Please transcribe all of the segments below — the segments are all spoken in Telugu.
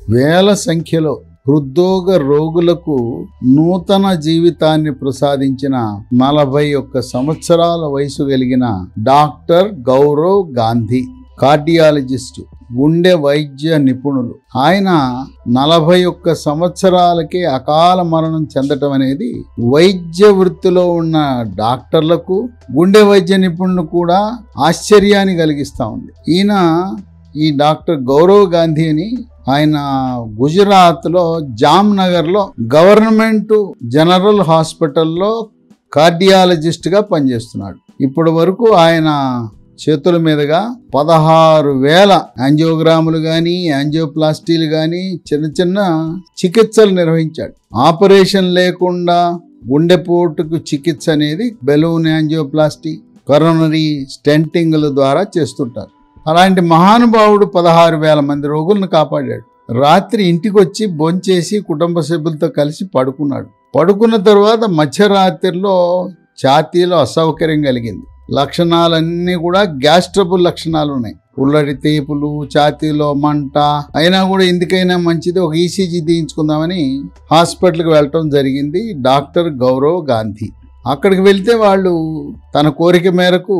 వేల సంఖ్యలో హృద్రోగ రోగులకు నూతన జీవితాన్ని ప్రసాదించిన నలభై ఒక్క సంవత్సరాల వయసు కలిగిన డాక్టర్ గౌరవ్ గాంధీ కార్డియాలజిస్టు గుండె వైద్య నిపుణులు ఆయన నలభై ఒక్క సంవత్సరాలకే అకాల మరణం చెందటం అనేది వైద్య వృత్తిలో ఉన్న డాక్టర్లకు గుండె వైద్య నిపుణులు కూడా ఆశ్చర్యాన్ని కలిగిస్తా ఉంది ఈయన ఈ డాక్టర్ గౌరవ్ గాంధీ అని ఆయన గుజరాత్లో జామ్నగర్లో గవర్నమెంట్ జనరల్ హాస్పిటల్లో కార్డియాలజిస్ట్గా పనిచేస్తున్నాడు ఇప్పటి వరకు ఆయన చేతుల మీదుగా పదహారు వేల యాంజియోగ్రాములు కానీ యాంజియోప్లాస్టీలు కానీ చిన్న చిన్న చికిత్సలు నిర్వహించాడు ఆపరేషన్ లేకుండా గుండెపోటుకు చికిత్స అనేది బెలూన్ యాంజియోప్లాస్టీ కరోనరీ స్టెంటింగ్ల ద్వారా చేస్తుంటారు అలాంటి మహానుభావుడు పదహారు వేల మంది రోగులను కాపాడాడు రాత్రి ఇంటికి వచ్చి భోంచేసి కుటుంబ సభ్యులతో కలిసి పడుకున్నాడు పడుకున్న తర్వాత మధ్యరాత్రిలో ఛాతీలో అసౌకర్యం కలిగింది లక్షణాలన్నీ కూడా గ్యాస్ ట్రబుల్ లక్షణాలు ఉన్నాయి ఉల్లడి తేపులు ఛాతీలో మంట అయినా కూడా ఎందుకైనా మంచిది ఒక ఈసీజీ తీయించుకుందామని హాస్పిటల్కి వెళ్ళటం జరిగింది డాక్టర్ గౌరవ్ గాంధీ అక్కడికి వెళ్తే వాళ్ళు తన కోరిక మేరకు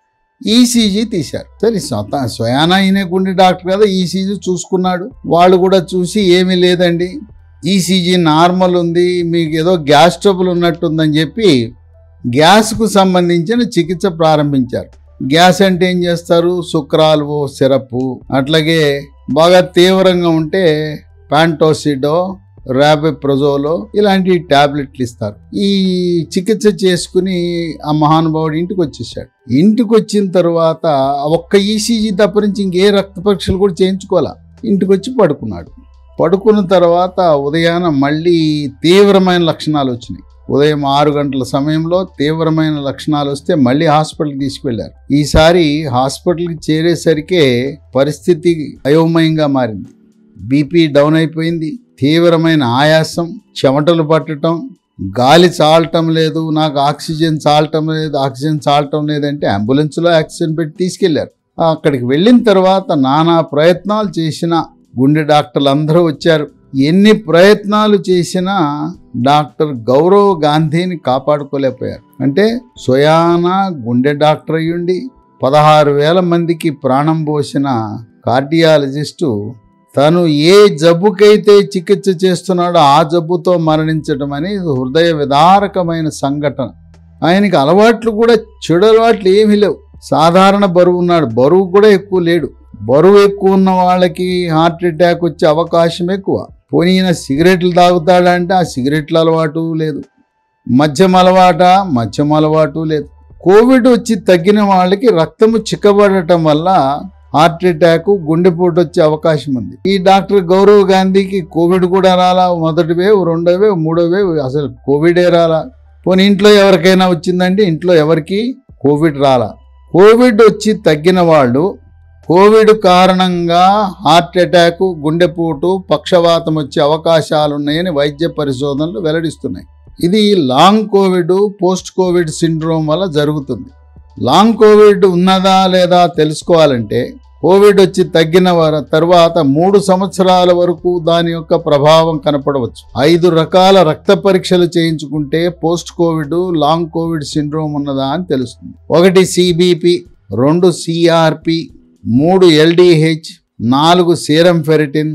ఈసీజీ తీశారు సరే స్వత స్వయానా ఈయన గుండె డాక్టర్ కదా ఈసీజీ చూసుకున్నాడు వాళ్ళు కూడా చూసి ఏమీ లేదండి ఈసీజీ నార్మల్ ఉంది మీకు ఏదో గ్యాస్ ట్రబుల్ ఉన్నట్టుందని చెప్పి గ్యాస్కు సంబంధించిన చికిత్స ప్రారంభించారు గ్యాస్ అంటే ఏం చేస్తారు సుక్రాల్వో సిరప్ అట్లాగే బాగా తీవ్రంగా ఉంటే ప్యాంటోసిడో ర్యాబెప్రజోలో ఇలాంటి టాబ్లెట్లు ఇస్తారు ఈ చికిత్స చేసుకుని ఆ మహానుభావుడు ఇంటికి వచ్చేసాడు ఇంటికి వచ్చిన తర్వాత ఒక్క ఈసీజీ తప్ప నుంచి ఇంకే రక్త పరీక్షలు కూడా చేయించుకోవాలా ఇంటికి వచ్చి పడుకున్నాడు పడుకున్న తర్వాత ఉదయాన మళ్ళీ తీవ్రమైన లక్షణాలు వచ్చినాయి ఉదయం ఆరు గంటల సమయంలో తీవ్రమైన లక్షణాలు వస్తే మళ్ళీ హాస్పిటల్కి తీసుకెళ్లారు ఈసారి హాస్పిటల్కి చేరేసరికే పరిస్థితి అయోమయంగా మారింది బీపీ డౌన్ అయిపోయింది తీవ్రమైన ఆయాసం చెమటలు పట్టడం గాలి చాలటం లేదు నాకు ఆక్సిజన్ చాలటం లేదు ఆక్సిజన్ చాలటం లేదంటే అంబులెన్స్లో ఆక్సిజన్ పెట్టి తీసుకెళ్లారు అక్కడికి వెళ్ళిన తర్వాత నానా ప్రయత్నాలు చేసిన గుండె డాక్టర్లు అందరూ వచ్చారు ఎన్ని ప్రయత్నాలు చేసినా డాక్టర్ గౌరవ్ గాంధీని కాపాడుకోలేకపోయారు అంటే స్వయానా గుండె డాక్టర్ అయ్యుండి పదహారు వేల మందికి ప్రాణం పోసిన కార్డియాలజిస్టు తను ఏ జబ్బుకైతే చికిత్స చేస్తున్నాడో ఆ జబ్బుతో మరణించడం అనేది హృదయ విదారకమైన సంఘటన ఆయనకి అలవాట్లు కూడా చెడు అలవాట్లు ఏమీ లేవు సాధారణ బరువు ఉన్నాడు బరువు కూడా ఎక్కువ లేడు బరువు ఎక్కువ ఉన్న వాళ్ళకి హార్ట్ అటాక్ వచ్చే అవకాశం ఎక్కువ పోనీ ఈయన సిగరెట్లు తాగుతాడంటే ఆ సిగరెట్ల అలవాటు లేదు మద్యం అలవాట మద్యం అలవాటు లేదు కోవిడ్ వచ్చి తగ్గిన వాళ్ళకి రక్తము చిక్కబడటం వల్ల హార్ట్ అటాక్ గుండెపోటు వచ్చే అవకాశం ఉంది ఈ డాక్టర్ గౌరవ్ గాంధీకి కోవిడ్ కూడా రాలా మొదటి వేవ్ రెండో వేవ్ మూడో వేవ్ అసలు కోవిడే రాలా పోనీ ఇంట్లో ఎవరికైనా వచ్చిందంటే ఇంట్లో ఎవరికి కోవిడ్ రాలా కోవిడ్ వచ్చి తగ్గిన వాళ్ళు కోవిడ్ కారణంగా హార్ట్ అటాక్ గుండెపోటు పక్షవాతం వచ్చే అవకాశాలు ఉన్నాయని వైద్య పరిశోధనలు వెల్లడిస్తున్నాయి ఇది long covid post covid syndrome వల్ల జరుగుతుంది లాంగ్ కోవిడ్ ఉన్నదా లేదా తెలుసుకోవాలంటే కోవిడ్ వచ్చి తగ్గిన వార తర్వాత మూడు సంవత్సరాల వరకు దాని యొక్క ప్రభావం కనపడవచ్చు ఐదు రకాల రక్త పరీక్షలు చేయించుకుంటే post covid long covid syndrome ఉన్నదా అని తెలుస్తుంది ఒకటి సిబిపి రెండు సిఆర్పి మూడు ఎల్డిహెచ్ నాలుగు సీరం ఫెరిటిన్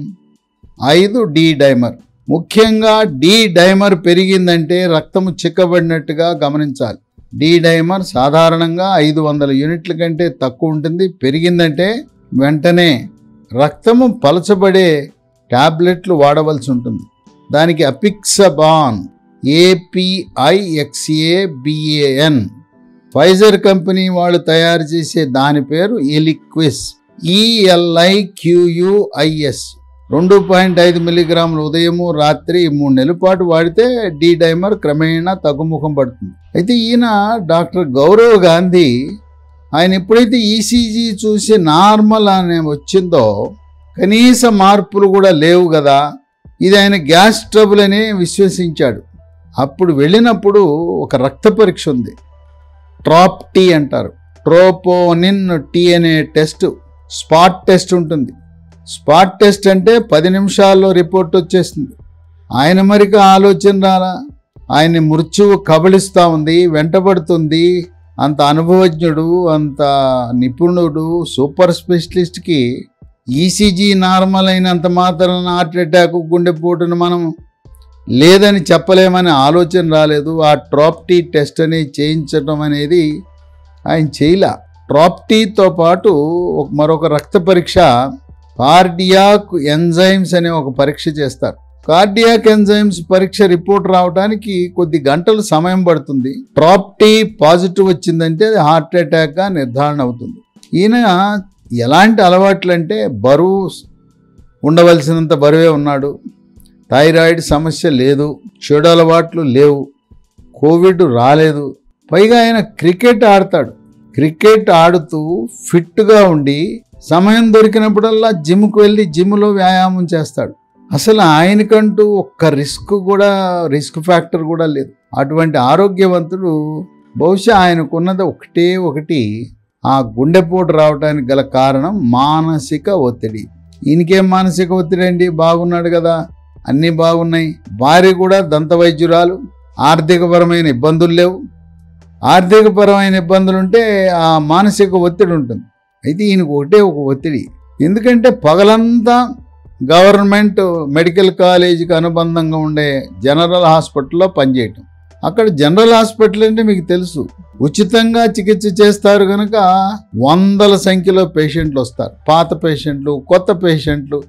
ఐదు డి డైమర్ ముఖ్యంగా డి డైమర్ పెరిగిందంటే రక్తము చిక్కబడినట్టుగా గమనించాలి డి డైమర్ సాధారణంగా ఐదు వందల యూనిట్ల కంటే తక్కువ ఉంటుంది పెరిగిందంటే వెంటనే రక్తము పలచబడే టాబ్లెట్లు వాడవలసి ఉంటుంది దానికి అపిక్సబాన్ ఏపిఐఎక్స్ఏ బిఏఎన్ ఫైజర్ కంపెనీ వాళ్ళు తయారు చేసే దాని పేరు ఎలిక్విస్ ఈఎల్ఐక్యూయుఐఎస్ రెండు పాయింట్ ఐదు మిల్లీగ్రాములు ఉదయము రాత్రి మూడు నెలల పాటు వాడితే డి డైమర్ క్రమేణా తగ్గుముఖం పడుతుంది అయితే ఈయన డాక్టర్ గౌరవ్ గాంధీ ఆయన ఎప్పుడైతే ఈసీజీ చూసి నార్మల్ అనే వచ్చిందో కనీస మార్పులు కూడా లేవు కదా ఇది ఆయన గ్యాస్ ట్రబుల్ అని విశ్వసించాడు అప్పుడు వెళ్ళినప్పుడు ఒక రక్త పరీక్ష ఉంది ట్రాప్ టీ అంటారు ట్రోపోనిన్ టీ అనే టెస్ట్ స్పాట్ టెస్ట్ ఉంటుంది స్పాట్ టెస్ట్ అంటే పది నిమిషాల్లో రిపోర్ట్ వచ్చేస్తుంది ఆయన మరికి ఆలోచన రాలా ఆయన్ని మృత్యువు కబళిస్తూ ఉంది వెంటబడుతుంది అంత అనుభవజ్ఞుడు అంత నిపుణుడు సూపర్ స్పెషలిస్ట్కి ఈసీజీ నార్మల్ అయినంత మాత్రం హార్ట్ అటాక్ గుండెపోటును మనం లేదని చెప్పలేమని ఆలోచన రాలేదు ఆ ట్రాప్టీ టెస్ట్ అనేది చేయించడం అనేది ఆయన చేయలే ట్రాప్టీతో పాటు ఒక- మరొక రక్త పరీక్ష కార్డియాక్ ఎంజైమ్స్ అనే ఒక పరీక్ష చేస్తారు కార్డియాక్ ఎంజైమ్స్ పరీక్ష రిపోర్ట్ రావడానికి కొద్ది గంటలు సమయం పడుతుంది ట్రాప్టీ పాజిటివ్ వచ్చిందంటే అది హార్ట్ అటాక్గా నిర్ధారణ అవుతుంది ఈయన ఎలాంటి అలవాట్లు అంటే బరువు ఉండవలసినంత బరువే ఉన్నాడు థైరాయిడ్ సమస్య లేదు చెడు అలవాట్లు లేవు కోవిడ్ రాలేదు పైగా ఆయన క్రికెట్ ఆడతాడు క్రికెట్ ఆడుతూ ఫిట్గా ఉండి సమయం దొరికినప్పుడల్లా జిమ్కి వెళ్ళి జిమ్లో వ్యాయామం చేస్తాడు అసలు ఆయనకంటూ ఒక్క రిస్క్ కూడా రిస్క్ ఫ్యాక్టర్ కూడా లేదు అటువంటి ఆరోగ్యవంతుడు బహుశా ఆయనకున్నది ఒకటే ఒకటి ఆ గుండెపోటు రావడానికి గల కారణం మానసిక ఒత్తిడి ఈయనకేం మానసిక ఒత్తిడి అండి బాగున్నాడు కదా అన్నీ బాగున్నాయి భార్య కూడా దంత వైద్యురాలు ఆర్థికపరమైన ఇబ్బందులు లేవు ఆర్థికపరమైన ఇబ్బందులు ఉంటే ఆ మానసిక ఒత్తిడి ఉంటుంది అయితే ఈయనకు ఒకటే ఒక ఒత్తిడి ఎందుకంటే పగలంతా గవర్నమెంట్ మెడికల్ కాలేజీకి అనుబంధంగా ఉండే జనరల్ హాస్పిటల్లో పనిచేయటం అక్కడ జనరల్ హాస్పిటల్ అంటే మీకు తెలుసు ఉచితంగా చికిత్స చేస్తారు కనుక వందల సంఖ్యలో పేషెంట్లు వస్తారు పాత పేషెంట్లు కొత్త పేషెంట్లు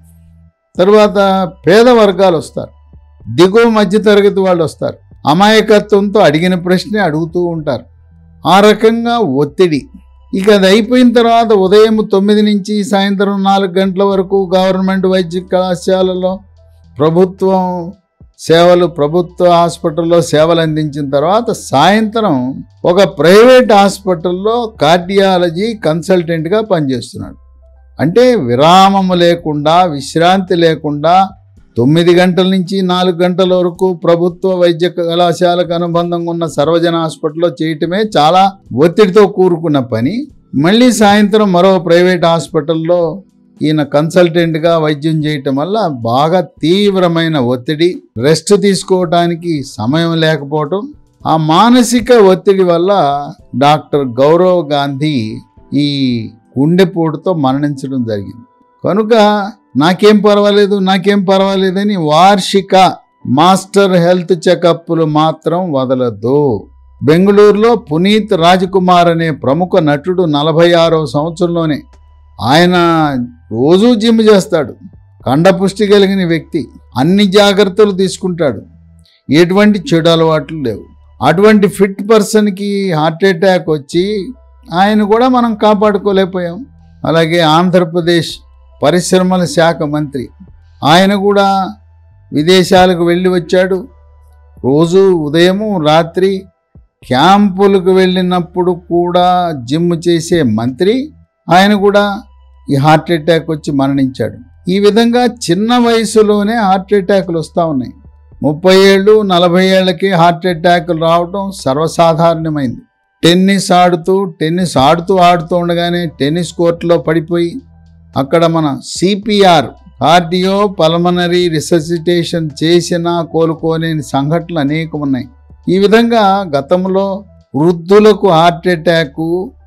తర్వాత పేద వర్గాలు వస్తారు దిగువ మధ్యతరగతి వాళ్ళు వస్తారు అమాయకత్వంతో అడిగిన ప్రశ్నే అడుగుతూ ఉంటారు ఆ రకంగా ఒత్తిడి ఇక అది అయిపోయిన తర్వాత ఉదయం తొమ్మిది నుంచి సాయంత్రం నాలుగు గంటల వరకు గవర్నమెంట్ వైద్య కళాశాలలో ప్రభుత్వం సేవలు ప్రభుత్వ హాస్పిటల్లో సేవలు అందించిన తర్వాత సాయంత్రం ఒక ప్రైవేట్ హాస్పిటల్లో కార్డియాలజీ కన్సల్టెంట్గా పనిచేస్తున్నాడు అంటే విరామము లేకుండా విశ్రాంతి లేకుండా తొమ్మిది గంటల నుంచి నాలుగు గంటల వరకు ప్రభుత్వ వైద్య కళాశాలకు అనుబంధంగా ఉన్న సర్వజన హాస్పిటల్లో చేయటమే చాలా ఒత్తిడితో కూరుకున్న పని మళ్ళీ సాయంత్రం మరో ప్రైవేట్ హాస్పిటల్లో ఈయన కన్సల్టెంట్గా వైద్యం చేయటం వల్ల బాగా తీవ్రమైన ఒత్తిడి రెస్ట్ తీసుకోవటానికి సమయం లేకపోవటం ఆ మానసిక ఒత్తిడి వల్ల డాక్టర్ గౌరవ్ గాంధీ ఈ గుండెపోటుతో మరణించడం జరిగింది కనుక నాకేం పర్వాలేదు నాకేం పర్వాలేదని వార్షిక మాస్టర్ హెల్త్ చెకప్లు మాత్రం వదలదు బెంగళూరులో పునీత్ రాజ్కుమార్ అనే ప్రముఖ నటుడు నలభై ఆరవ సంవత్సరంలోనే ఆయన రోజూ జిమ్ చేస్తాడు కండపుష్టి కలిగిన వ్యక్తి అన్ని జాగ్రత్తలు తీసుకుంటాడు ఎటువంటి చెడు అలవాట్లు లేవు అటువంటి ఫిట్ పర్సన్కి హార్ట్ అటాక్ వచ్చి ఆయన కూడా మనం కాపాడుకోలేకపోయాం అలాగే ఆంధ్రప్రదేశ్ పరిశ్రమల శాఖ మంత్రి ఆయన కూడా విదేశాలకు వెళ్ళి వచ్చాడు రోజు ఉదయము రాత్రి క్యాంపులకు వెళ్ళినప్పుడు కూడా జిమ్ చేసే మంత్రి ఆయన కూడా ఈ హార్ట్ అటాక్ వచ్చి మరణించాడు ఈ విధంగా చిన్న వయసులోనే హార్ట్ అటాకులు వస్తూ ఉన్నాయి ముప్పై ఏళ్ళు నలభై ఏళ్ళకి హార్ట్ అటాకులు రావడం సర్వసాధారణమైంది టెన్నిస్ ఆడుతూ టెన్నిస్ ఆడుతూ ఆడుతూ ఉండగానే టెన్నిస్ కోర్టులో పడిపోయి అక్కడ మన సిపిఆర్ కార్డియో పల్మనరీ రిససిటేషన్ చేసినా కోలుకోలేని సంఘటనలు అనేకం ఉన్నాయి ఈ విధంగా గతంలో వృద్ధులకు హార్ట్ అటాక్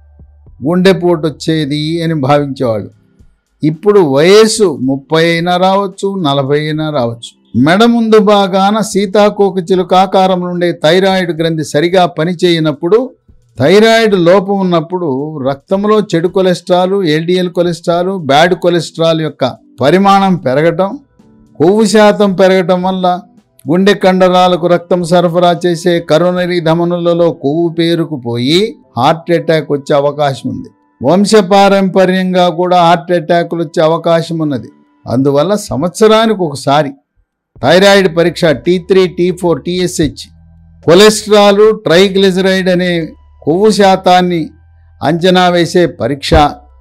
గుండెపోటు వచ్చేది అని భావించేవాళ్ళు ఇప్పుడు వయస్సు ముప్పై అయినా రావచ్చు నలభై అయినా రావచ్చు మెడ ముందు భాగాన సీతాకోక చిలుక ఆకారం ఉండే థైరాయిడ్ గ్రంథి సరిగా పనిచేయనప్పుడు థైరాయిడ్ లోపం ఉన్నప్పుడు రక్తంలో చెడు cholesterol LDL cholesterol bad cholesterol యొక్క పరిమాణం పెరగటం కొవ్వు శాతం పెరగటం వల్ల గుండె కండరాలకు రక్తం సరఫరా చేసే కరోనరీ ధమనులలో కొవ్వు పేరుకుపోయి హార్ట్ అటాక్ వచ్చే అవకాశం ఉంది వంశపారంపర్యంగా కూడా హార్ట్ అటాకులు వచ్చే అవకాశం ఉన్నది అందువల్ల సంవత్సరానికి ఒకసారి థైరాయిడ్ పరీక్ష T three T four TSH cholesterol triglyceride అనే కొవ్వు శాతాన్ని అంచనా వేసే పరీక్ష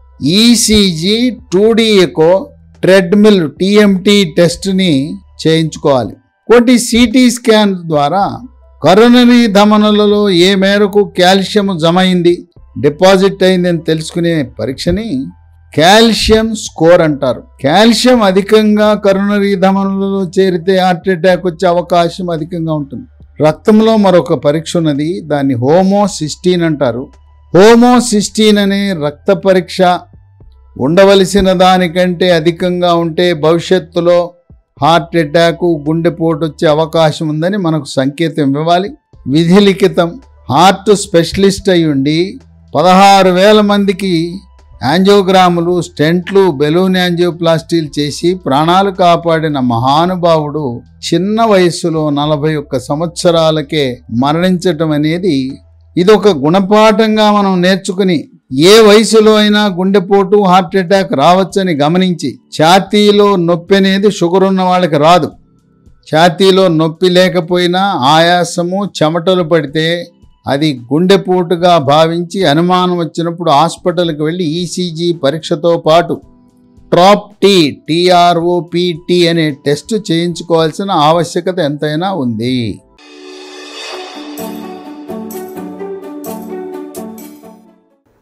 ECG two D echo treadmill TMT టెస్ట్ని చేయించుకోవాలి కోటి సిటీ స్కాన్ ద్వారా కరోనరీ ధమనులలో ఏ మేరకు కాల్షియం జమ అయింది డిపాజిట్ అయిందని తెలుసుకునే పరీక్షని కాల్షియం స్కోర్ అంటారు కాల్షియం అధికంగా కరోనరీ ధమనులలో చేరితే హార్ట్ అటాక్ వచ్చే అవకాశం అధికంగా ఉంటుంది రక్తంలో మరొక పరీక్ష ఉన్నది దాన్ని హోమోసిస్టీన్ అంటారు హోమోసిస్టీన్ అనే రక్త పరీక్ష ఉండవలసిన దానికంటే అధికంగా ఉంటే భవిష్యత్తులో హార్ట్ అటాక్ గుండెపోటు వచ్చే అవకాశం ఉందని మనకు సంకేతం ఇవ్వాలి విధి లిఖితం హార్ట్ స్పెషలిస్ట్ అయి ఉండి పదహారు వేల మందికి యాంజియోగ్రాములు స్టెంట్లు బెలూన్ యాంజియోప్లాస్టీలు చేసి ప్రాణాలు కాపాడిన మహానుభావుడు చిన్న వయస్సులో నలభై ఒక్క సంవత్సరాలకే మరణించటం అనేది ఇది ఒక గుణపాఠంగా మనం నేర్చుకుని ఏ వయసులో అయినా గుండెపోటు హార్ట్ అటాక్ రావచ్చని గమనించి ఛాతీలో నొప్పి అనేది షుగర్ ఉన్న వాళ్ళకి రాదు ఛాతీలో నొప్పి లేకపోయినా ఆయాసము చెమటలు పడితే అది గుండెపోటుగా భావించి అనుమానం వచ్చినప్పుడు హాస్పిటల్కి వెళ్ళి ఈసీజీ పరీక్షతో పాటు ట్రాప్ టీ టీఆర్ఓపిటి అనే టెస్ట్ చేయించుకోవాల్సిన ఆవశ్యకత ఎంతైనా ఉంది